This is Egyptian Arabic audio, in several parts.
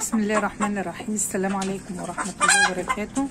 بسم الله الرحمن الرحيم السلام عليكم ورحمة الله وبركاته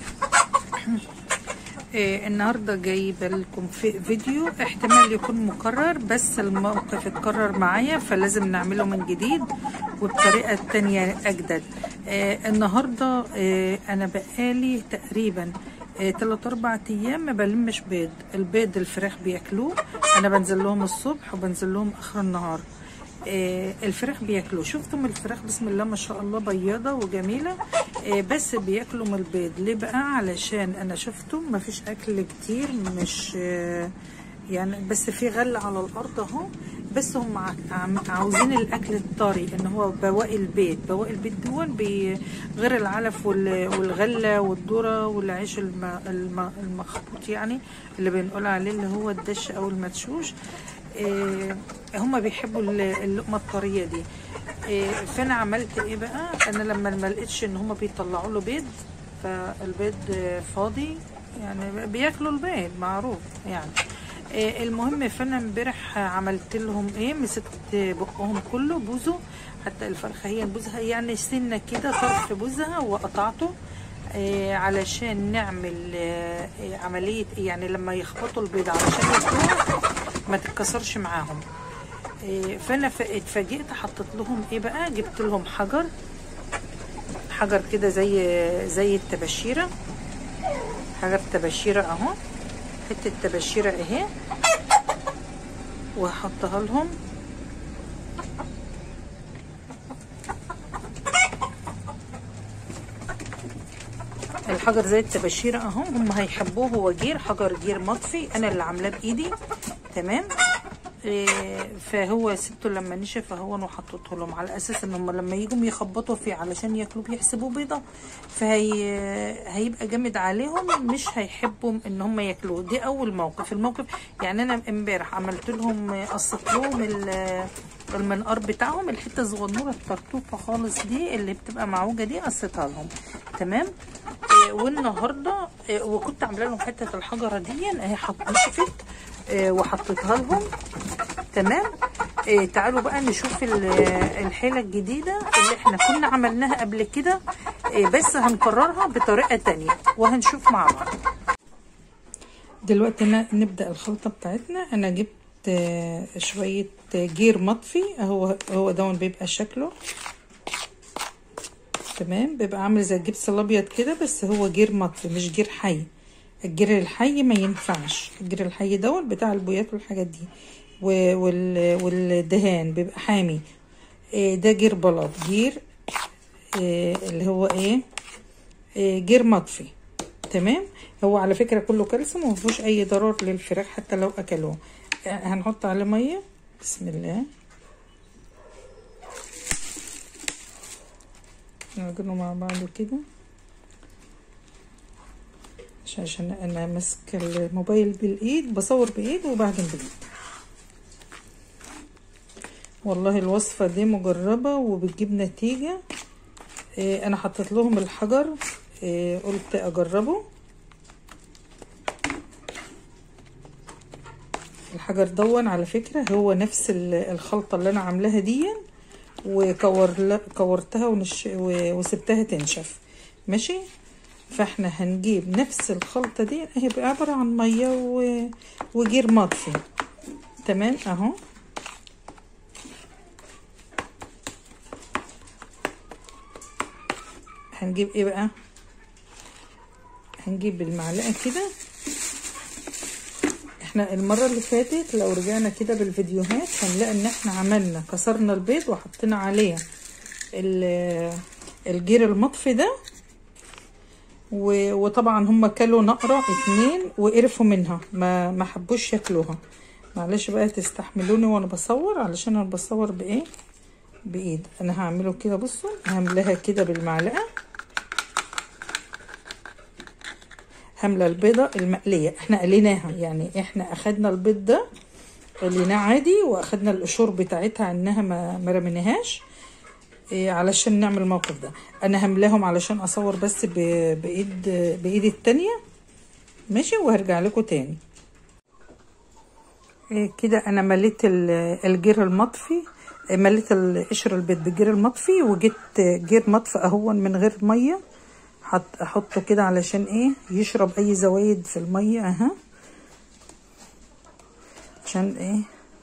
آه، النهاردة جايبة لكم في فيديو احتمال يكون مكرر بس الموقف اتكرر معايا فلازم نعمله من جديد وبطريقة تانية أجدد آه، النهاردة آه، أنا بقالي تقريبا آه، تلات أربع أيام ما بلمش بيض البيض الفراخ بياكلوه أنا بنزل لهم الصبح وبنزل لهم آخر النهار آه، الفراخ بياكلوا شفتم الفراخ بسم الله ما شاء الله بيضة وجميلة آه، بس بياكلوا من البيض ليه بقى علشان انا شفته ما فيش اكل كتير مش آه، يعني بس في غله على الارض اهو بس هم ع- عم- عاوزين الاكل الطري ان هو بواقي البيت بواقي البيت دون بي- غير العلف وال- والغله والذره والعيش الم- الم- المخبوط يعني اللي بنقول عليه اللي هو الدش او المدشوش إيه هم بيحبوا ال- اللقمه الطريه دي إيه فانا عملت ايه بقى انا لما ما لقيتش ان هم بيطلعوا له بيض فالبيض آه، فاضي يعني بياكلوا البيض معروف يعني إيه المهم فانا امبارح عملت لهم ايه مسكت بقهم كله بوزه حتى الفرخه هي بوزها يعني سنه كده طرف بوزها وقطعته إيه علشان نعمل آه، إيه عمليه يعني لما يخبطوا البيض علشان ياكلوها ما تتكسرش معاهم إيه، فانا ف- اتفاجئت حطيت لهم ايه بقى جبت لهم حجر حجر كده زي زي التبشيره حجر تبشيره اهو حته تبشيره اهي وهحطها لهم الحجر زي التبشيره اهو هم هيحبوه هو جير حجر جير مطفي انا اللي عاملاه بايدي تمام إيه، فهو سبته لما نشف اهو انا حطيته لهم على اساس ان هم لما يجوا يخبطوا فيه علشان ياكلوه بيحسبوه بيضه فهي هيبقى جامد عليهم مش هيحبوا ان هم ياكلوه دي اول موقف الموقف يعني انا امبارح عملت لهم قصت لهم ال- المنقار بتاعهم الحته الصغنوره الطرطوفه خالص دي اللي بتبقى معوجه دي قصيتها لهم تمام إيه، والنهارده إيه، وكنت عامله لهم حته الحجره دي اهي حط نشفت إيه، وحطيتها لهم تمام إيه تعالوا بقى نشوف ال- الحيله الجديده اللي احنا كنا عملناها قبل كده إيه بس هنكررها بطريقه تانية وهنشوف مع بعض دلوقتي أنا نبدا الخلطه بتاعتنا انا جبت آه، شويه جير مطفي هو هو ده بيبقى شكله تمام بيبقى عامل زي الجبس الابيض كده بس هو جير مطفي مش جير حي الجير الحي ما ينفعش الجير الحي دوت بتاع البويات والحاجات دي و- وال- والدهان بيبقى حامي إيه ده جير بلط جير إيه اللي هو ايه إيه جير مطفي تمام هو على فكره كله كالسيوم وما فيهوش اي ضرر للفراخ حتى لو اكلوه آه، هنحط عليه ميه بسم الله نعجنه مع بعض كده عشان عشان انا ماسكه الموبايل بالايد بصور بايد وبعدين بالايد والله الوصفه دي مجربه وبتجيب نتيجه إيه انا حطيت لهم الحجر إيه قلت اجربه الحجر دون على فكره هو نفس ال- الخلطه اللي انا عاملاها دي وكور كورتها ونش و- وسبتها تنشف ماشي فاحنا هنجيب نفس الخلطة دي هي بقى عبارة عن مية و... وجير مطفي تمام اهو هنجيب ايه بقى هنجيب المعلقة كده احنا المرة اللي فاتت لو رجعنا كده بالفيديوهات هنلاقي ان احنا عملنا كسرنا البيض وحطينا عليه ال- الجير المطفي ده و- وطبعا هم كلوا نقرة اتنين وقرفوا منها ما ما حبوش ياكلوها معلش بقى تستحملوني وانا بصور علشان انا بصور بايه بايد انا هعمله كده بصوا هعملها كده بالمعلقة هملة البيضة المقلية احنا قليناها يعني احنا اخدنا البيض ده قليناه عادي واخدنا القشور بتاعتها انها ما ما رميناهاش إيه علشان نعمل الموقف ده انا هملاهم علشان اصور بس ب- بايد بايدي التانية ماشي وهرجع لكم تاني إيه كده انا مليت ال- الجير المطفي مليت القشر البيض بالجير المطفي وجيت جير مطفي اهون من غير ميه حط احطه كده علشان ايه يشرب اي زوايد في الميه اها عشان ايه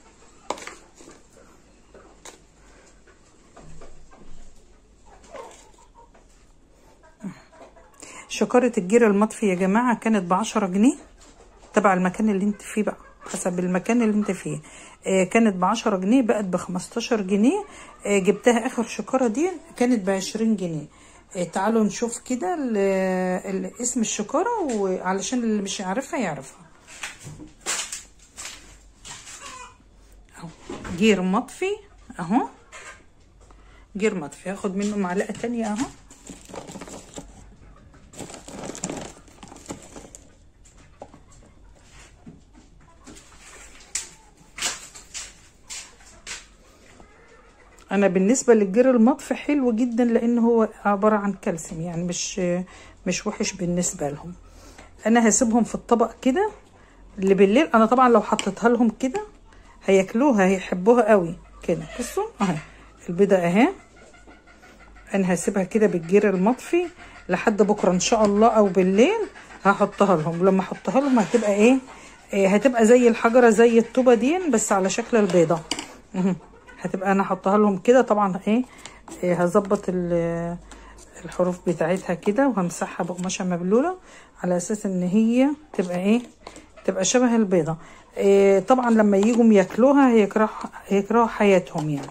شكارة الجير المطفي يا جماعة كانت بعشرة جنيه تبع المكان اللي انت فيه بقى حسب المكان اللي انت فيه آه كانت بعشرة جنيه بقت بخمستاشر جنيه آه جبتها اخر شكارة دي كانت بعشرين جنيه آه تعالوا نشوف كده اسم الشكارة وعلشان اللي مش يعرفها يعرفها اهو جير مطفي اهو جير مطفي هاخد منه معلقة تانية اهو انا بالنسبه للجير المطفي حلو جدا لان هو عباره عن كالسيوم يعني مش مش وحش بالنسبه لهم انا هسيبهم في الطبق كده اللي بالليل انا طبعا لو حطيتها لهم كده هياكلوها هيحبوها قوي كده بصوا اهي البيضه اهي انا هسيبها كده بالجير المطفي لحد بكره ان شاء الله او بالليل هحطها لهم لما احطها لهم هتبقى ايه, إيه هتبقى زي الحجره زي الطوبه دي بس على شكل البيضه اهي هتبقى انا احطها لهم كده طبعا ايه, إيه هظبط الحروف بتاعتها كده وهمسحها بقماشه مبلوله على اساس ان هي تبقى ايه تبقى شبه البيضه إيه طبعا لما يجوا ياكلوها هيكره هيكرهوا حياتهم يعني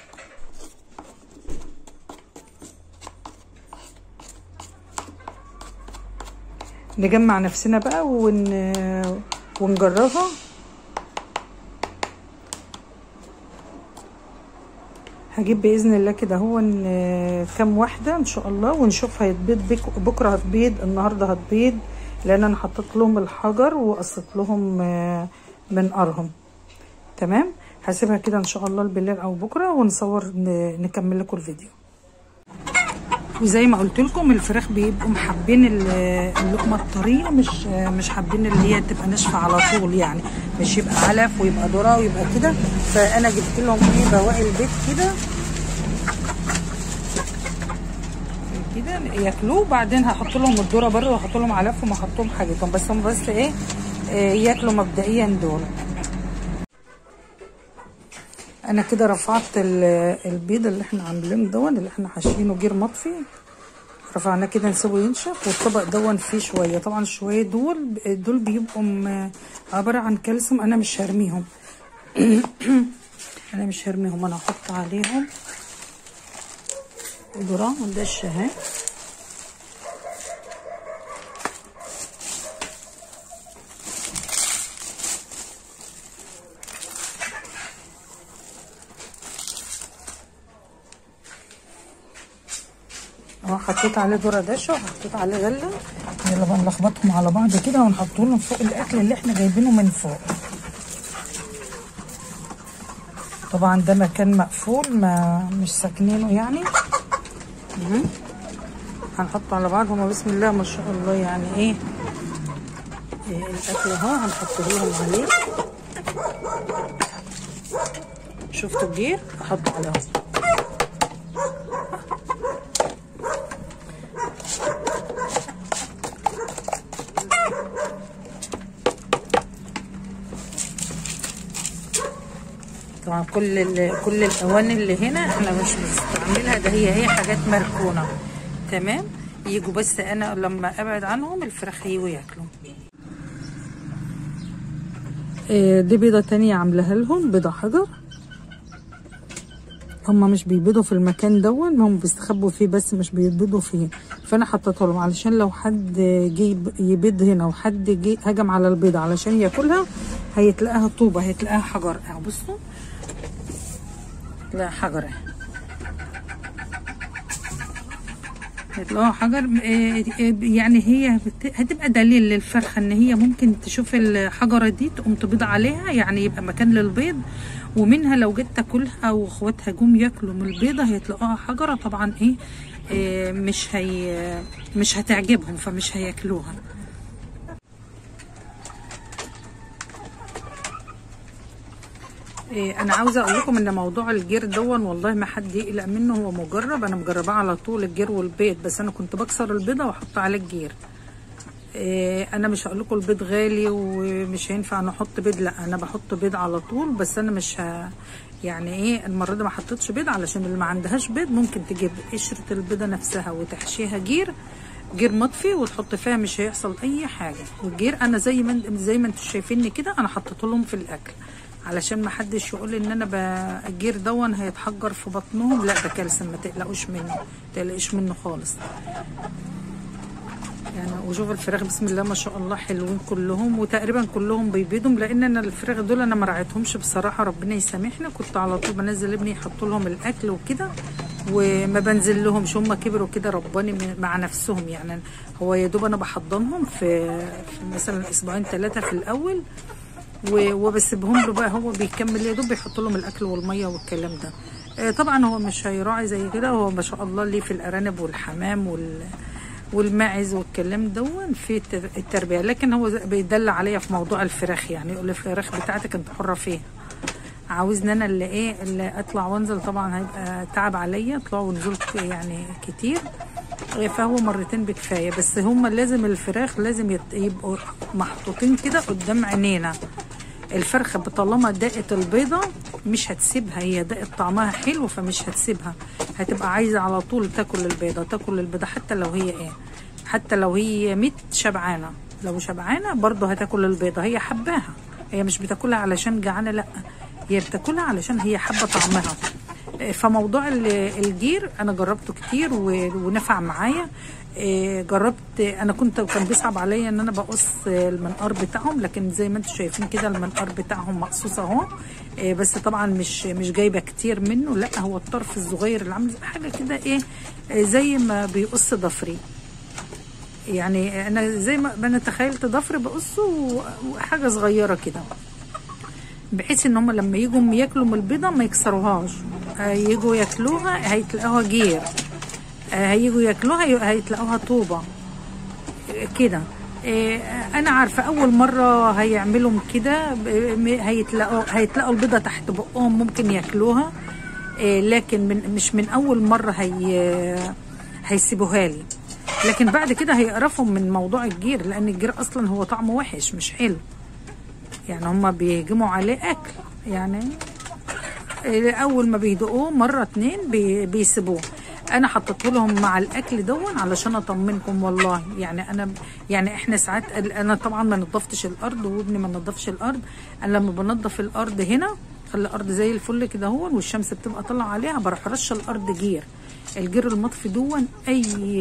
نجمع نفسنا بقى ون... ونجربها هجيب باذن الله كده هو كام واحده ان شاء الله ونشوف هيتبيض بكره هتبيض النهارده هتبيض لان انا حطيت لهم الحجر وقصيت لهم منقرهم تمام هسيبها كده ان شاء الله بالليل او بكره ونصور نكمل لكم الفيديو وزي ما قلت لكم الفراخ بيبقوا محبين اللقمه الطريه مش مش حابين اللي هي تبقى ناشفه على طول يعني مش يبقى علف ويبقى ذره ويبقى كده فانا جبت لهم ايه بواقي البيت كده كده ياكلوه بعدين هحط لهم الذره بره واحط لهم علفهم واحط لهم حاجتهم بس هم بس ايه, إيه ياكلوا مبدئيا دول انا كده رفعت البيض اللي احنا عاملينه دون اللي احنا حاشينه جير مطفي رفعناه كده نسيبه ينشف والطبق دون فيه شويه طبعا الشويه دول دول بيبقوا عباره عن كالسيوم انا مش هرميهم انا مش هرميهم انا هحط عليهم ذره وده الشهاد اهو حطيت عليه ذره دشه وحطيت عليه غله يلا بقى نلخبطهم على بعض كده ونحط لهم فوق الاكل اللي احنا جايبينه من فوق طبعا ده مكان مقفول ما مش ساكنينه يعني مه. هنحطه على بعض هما بسم الله ما شاء الله يعني ايه, إيه الاكل اهو هنحطه لهم عليه شفتوا الجير احطه عليهم طبعا كل كل الاواني اللي هنا احنا مش بنستعملها ده هي هي حاجات مركونه تمام يجوا بس انا لما ابعد عنهم الفراخ هيجوا ياكلوا إيه دي بيضه تانية عاملاها لهم بيضه حجر هما مش بيبيضوا في المكان دون هم بيستخبوا فيه بس مش بيبيضوا فيه فانا حطيتها لهم علشان لو حد جه يبيض هنا وحد جه هجم على البيضه علشان ياكلها هيتلاقاها طوبه هيتلاقاها حجر اهو بصوا لا حجر هتلاقوها حجر يعني هي هتبقى دليل للفرخه ان هي ممكن تشوف الحجره دي تقوم تبيض عليها يعني يبقى مكان للبيض ومنها لو جت تاكلها واخواتها جم ياكلوا من البيضه هيتلاقوها حجره طبعا ايه, إيه مش هي مش هتعجبهم فمش هياكلوها إيه انا عاوزه اقول لكم ان موضوع الجير دون والله ما حد يقلق منه هو مجرب انا مجرباه على طول الجير والبيض بس انا كنت بكسر البيضه واحط عليه الجير إيه انا مش هقول لكم البيض غالي ومش هينفع نحط بيض لا انا بحط بيض على طول بس انا مش ه... يعني ايه المره دي ما حطيتش بيض علشان اللي ما عندهاش بيض ممكن تجيب قشره البيضه نفسها وتحشيها جير جير مطفي وتحط فيها مش هيحصل اي حاجه والجير انا زي ما زي ما انتم شايفيني كده انا حطيت لهم في الاكل علشان ما حدش يقول ان انا ب... الجير دون هيتحجر في بطنهم لا ده كالسيوم ما تقلقوش منه ما تقلقش منه خالص يعني وشوف الفراخ بسم الله ما شاء الله حلوين كلهم وتقريبا كلهم بيبيضهم لان انا الفراخ دول انا ما رعيتهمش بصراحه ربنا يسامحني كنت على طول بنزل ابني يحط لهم الاكل وكده وما بنزل لهمش هم كبروا كده رباني مع نفسهم يعني هو يا دوب انا بحضنهم في, في مثلا اسبوعين ثلاثه في الاول وبسيبهم له بقى هو بيكمل يا دوب بيحط لهم الاكل والميه والكلام ده طبعا هو مش هيراعي زي كده هو ما شاء الله ليه في الارانب والحمام وال والماعز والكلام دون في التربيه لكن هو بيدل عليا في موضوع الفراخ يعني يقول الفراخ بتاعتك انت حره فيها عاوزني انا اللي ايه اللي اطلع وانزل طبعا هيبقى تعب عليا اطلع ونزول يعني كتير فهو مرتين بكفايه بس هما لازم الفراخ لازم يبقوا محطوطين كده قدام عينينا الفرخه طالما دقت البيضه مش هتسيبها هي دقت طعمها حلو فمش هتسيبها هتبقى عايزه على طول تاكل البيضه تاكل البيضه حتى لو هي ايه حتى لو هي ميت شبعانه لو شبعانه برضه هتاكل البيضه هي حباها هي مش بتاكلها علشان جعانه لا هي بتاكلها علشان هي حابه طعمها فموضوع الجير انا جربته كتير ونفع معايا جربت انا كنت كان بيصعب عليا ان انا بقص المنقار بتاعهم لكن زي ما انتم شايفين كده المنقار بتاعهم مقصوص اهو بس طبعا مش مش جايبه كتير منه لا هو الطرف الصغير اللي عامل حاجه كده ايه زي ما بيقص ضفري يعني انا زي ما انا تخيلت ضفر بقصه وحاجه صغيره كده بحيث ان هم لما يجوا ياكلوا من البيضه ما يكسروهاش يجوا ياكلوها هيتلاقوها جير هيجوا ياكلوها هيتلاقوها طوبه كده انا عارفه اول مره هيعملوا كده هيتلاقوا هيتلاقوا البيضه تحت بقهم ممكن ياكلوها لكن من مش من اول مره هي هيسيبوها لي لكن بعد كده هيقرفوا من موضوع الجير لان الجير اصلا هو طعمه وحش مش حلو يعني هما بيهجموا عليه اكل يعني اول ما بيدقوه مره اتنين بي بيسيبوه انا حطيت لهم مع الاكل دون علشان اطمنكم والله يعني انا يعني احنا ساعات انا طبعا ما نظفتش الارض وابني ما نظفش الارض انا لما بنظف الارض هنا خلي الارض زي الفل كده هون والشمس بتبقى طالعه عليها بروح رش الارض جير الجير المطفي دون اي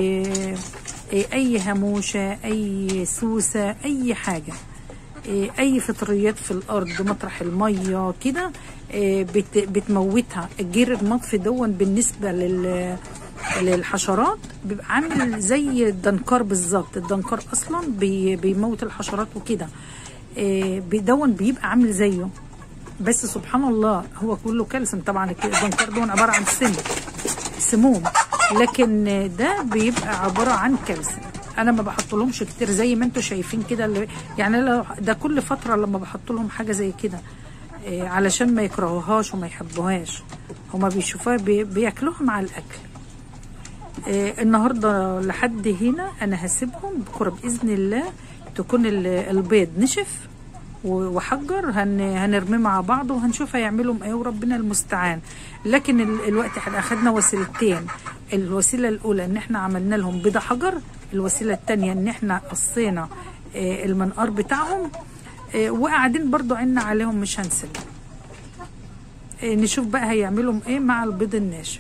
اي هموشه اي سوسه اي حاجه اي فطريات في الارض مطرح الميه كده بت بتموتها الجير المطفي دون بالنسبه لل للحشرات بيبقى عامل زي الدنكار بالظبط الدنكار اصلا بي بيموت الحشرات وكده دون بيبقى عامل زيه بس سبحان الله هو كله كالسيوم طبعا الدنكار دون عباره عن سم سموم لكن ده بيبقى عباره عن كالسيوم انا ما بحط لهمش كتير زي ما انتم شايفين كده يعني ده كل فتره لما بحط لهم حاجه زي كده إيه علشان ما يكرهوهاش وما يحبوهاش هما بيشوفوها بي بياكلوها مع الاكل إيه النهارده لحد هنا انا هسيبهم بكره باذن الله تكون البيض نشف وحجر هن هنرميه مع بعض وهنشوف هيعملوا ايه وربنا المستعان لكن الوقت احنا اخدنا وسيلتين الوسيله الاولى ان احنا عملنا لهم بيضه حجر الوسيله الثانيه ان احنا قصينا المنقار بتاعهم وقاعدين برضو عنا عليهم مش هنسيبهم نشوف بقى هيعملوا ايه مع البيض الناشف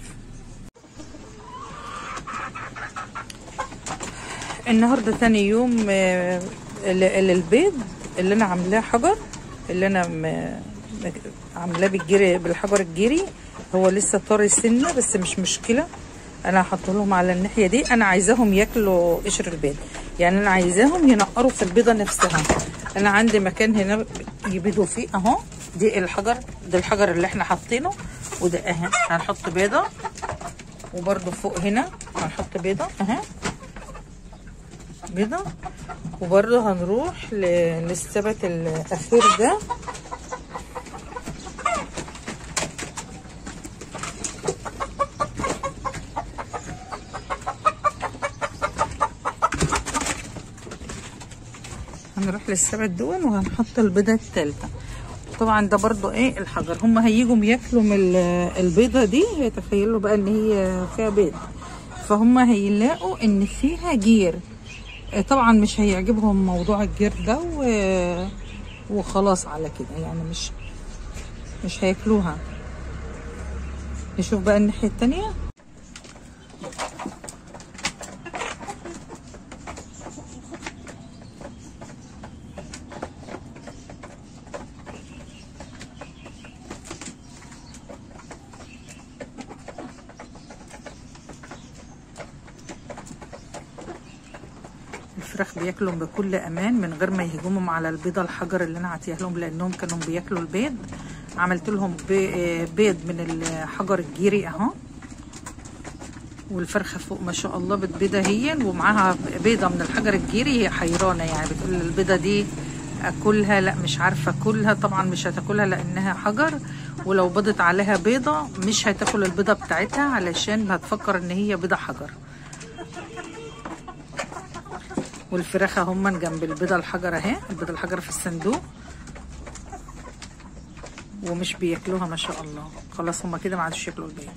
النهارده تاني يوم للبيض اللي انا عاملاه حجر اللي انا عاملاه بالجري بالحجر الجيري هو لسه طري سنه بس مش مشكله انا هحط لهم على الناحيه دي انا عايزاهم ياكلوا قشر البيض يعني انا عايزاهم ينقروا في البيضه نفسها انا عندي مكان هنا يبيضوا فيه اهو دي الحجر ده الحجر اللي احنا حاطينه وده اهي هنحط بيضه وبرده فوق هنا هنحط بيضه اهي بيضه وبرده هنروح للثبت الاخير ده هنروح للسبت دول وهنحط البيضة التالتة طبعا ده برضو ايه الحجر هم هيجوا ياكلوا من ال- البيضة دي هيتخيلوا بقى ان هي فيها بيض فهم هيلاقوا ان فيها جير آه، طبعا مش هيعجبهم موضوع الجير ده و... وخلاص على كده يعني مش مش هياكلوها نشوف بقى الناحية التانية الفراخ بياكلوا بكل امان من غير ما يهجموا على البيضه الحجر اللي انا عطيها لهم لانهم كانوا بياكلوا البيض عملت لهم بي- بيض من الحجر الجيري اهو والفرخه فوق ما شاء الله بتبيضه هي ومعاها بيضه من الحجر الجيري هي حيرانه يعني بتقول البيضه دي اكلها لا مش عارفه اكلها طبعا مش هتاكلها لانها حجر ولو بيضت عليها بيضه مش هتاكل البيضه بتاعتها علشان هتفكر ان هي بيضه حجر والفراخ هم جنب البيضة الحجر اهي البيضة الحجر في الصندوق ومش بياكلوها ما شاء الله خلاص هم كده ما عادش ياكلوا البيض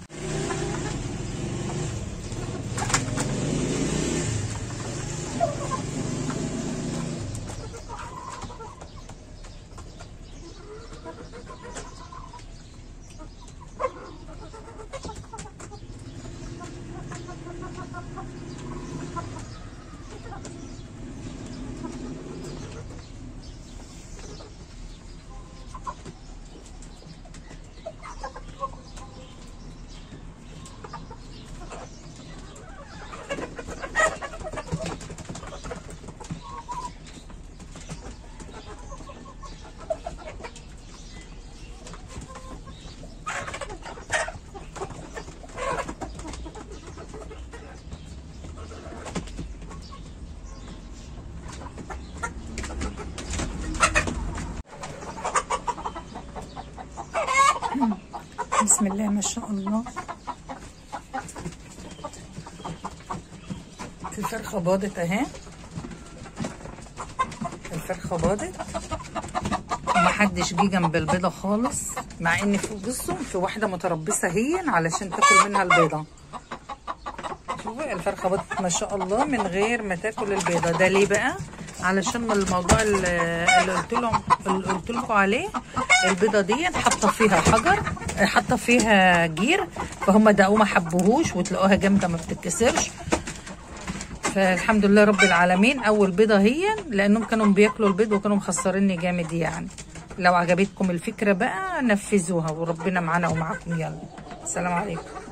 بسم الله ما شاء الله الفرخة باضت اهي الفرخة باضت ومحدش جه جنب البيضة خالص مع ان في بصوا في واحدة متربصة هي علشان تاكل منها البيضة شوفوا الفرخة باضت ما شاء الله من غير ما تاكل البيضة ده ليه بقى علشان الموضوع اللي اللي قلت لهم اللي قلت لكم عليه البيضه دي حاطه فيها حجر حاطه فيها جير فهم دقوا ما حبوهوش وتلاقوها جامده ما بتتكسرش فالحمد لله رب العالمين اول بيضه هي لانهم كانوا بياكلوا البيض وكانوا مخسريني جامد يعني لو عجبتكم الفكره بقى نفذوها وربنا معانا ومعاكم يلا السلام عليكم